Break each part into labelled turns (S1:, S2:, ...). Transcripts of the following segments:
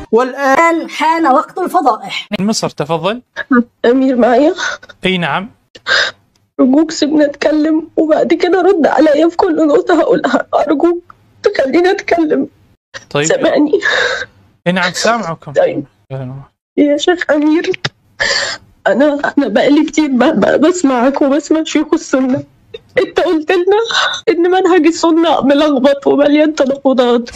S1: والآن حان وقت الفضائح
S2: من مصر تفضل
S3: أمير معايا
S2: اي نعم
S3: أرجوك سيبني أتكلم وبعد كده رد عليا في كل نقطة هقولها أرجوك تخليني أتكلم
S2: طيب
S3: سامعني
S2: اي نعم سامعكم
S3: طيب. يا شيخ أمير أنا أنا بقالي كتير ب- ب- بسمعك وبسمع شيوخ السنة أنت قلت لنا إن منهج السنة ملخبط ومليان تناقضات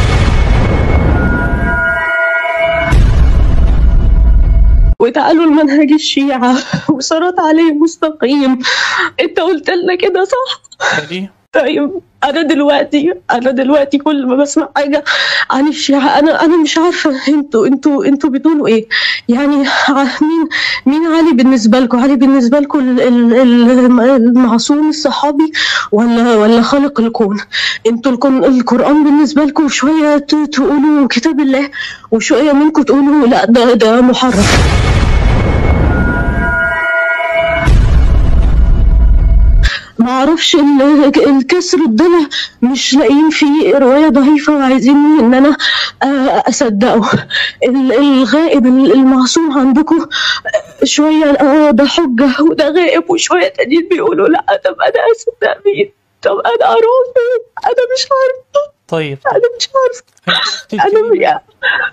S3: وتعالوا المنهج الشيعة وصراط عليه مستقيم انت قلت لنا كده صح
S2: اي
S3: طيب انا دلوقتي انا دلوقتي كل ما بسمع حاجه عن الشيعة انا انا مش عارفه انتوا انتوا انتوا بتقولوا ايه يعني ع- مين مين علي بالنسبه لكم علي بالنسبه لكم ال- ال- ال- المعصوم الصحابي ولا ولا خالق الكون انتوا الكون القران بالنسبه لكم شويه ت- تقولوا كتاب الله وشويه منكم تقولوا لا ده ده محرف ما اعرفش ال- الكسر الضلع مش لاقيين فيه روايه ضعيفه وعايزين ان انا آه، اصدقه ال- الغائب ال- المعصوم عندكم آه، شويه اه ده حجه وده غائب وشويه تانيين بيقولوا لا طب انا اصدق مين طب انا اروح فين انا مش عارفه
S2: طيب
S3: انا مش عارفه
S2: أنت
S3: انا
S2: قلتي
S3: يعني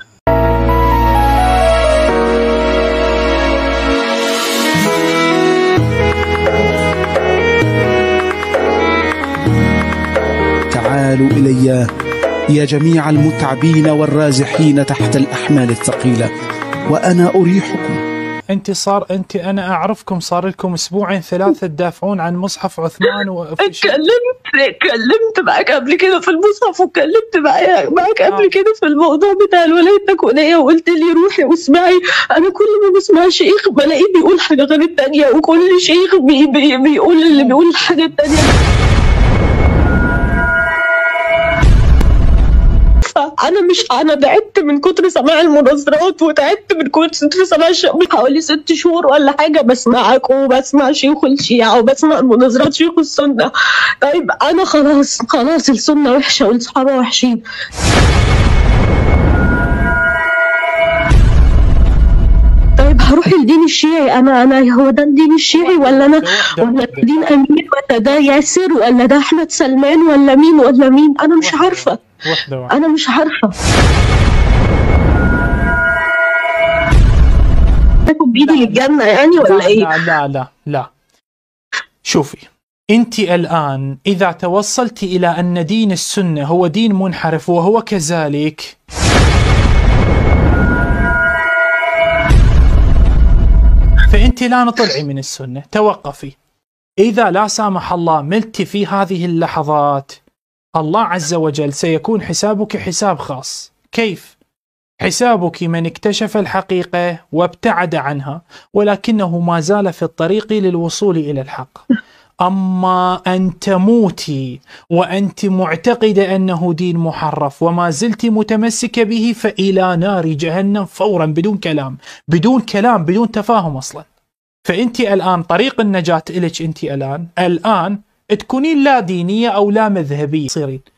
S4: تعالوا الي يا جميع المتعبين والرازحين تحت الاحمال الثقيله وانا اريحكم
S2: انت صار انت انا اعرفكم صار لكم اسبوعين ثلاثه تدافعون عن مصحف عثمان وفي شيء-
S3: اتكلمت اتكلمت معاك قبل كده في المصحف واتكلمت معاك معاك
S2: آه.
S3: قبل كده في الموضوع بتاع الولايه التكوينيه وقلت لي روحي واسمعي انا كل ما بسمع شيخ بلاقيه بيقول حاجه غير التانيه وكل شيخ بي بي بيقول اللي بيقول الحاجه التانيه انا مش انا تعبت من كتر سماع المناظرات وتعبت من كتر سماع الش- حوالي ست شهور ولا حاجه بسمعك وبسمع شيوخ الشيعه وبسمع مناظرات شيوخ السنه طيب انا خلاص خلاص السنه وحشه والصحابه وحشين طيب هروح الدين الشيعي انا انا هو ده الدين الشيعي ولا انا
S2: واحدة
S3: ولا
S2: واحدة.
S3: دين امير ولا ده ياسر ولا ده احمد سلمان ولا مين ولا مين انا مش
S2: واحدة.
S3: عارفه
S2: واحده واحده
S3: انا مش عارفه تاخد بايدي للجنه يعني ولا
S2: لا,
S3: ايه
S2: لا لا لا لا شوفي انت الان اذا توصلت الى ان دين السنه هو دين منحرف وهو كذلك فانت لا طلعي من السنه توقفي اذا لا سامح الله ملت في هذه اللحظات الله عز وجل سيكون حسابك حساب خاص كيف حسابك من اكتشف الحقيقه وابتعد عنها ولكنه ما زال في الطريق للوصول الى الحق اما ان تموتي وانت معتقده انه دين محرف وما زلت متمسكه به فالى نار جهنم فورا بدون كلام بدون كلام بدون تفاهم اصلا فانت الان طريق النجاه لك انت الان الان تكونين لا دينيه او لا مذهبيه تصيرين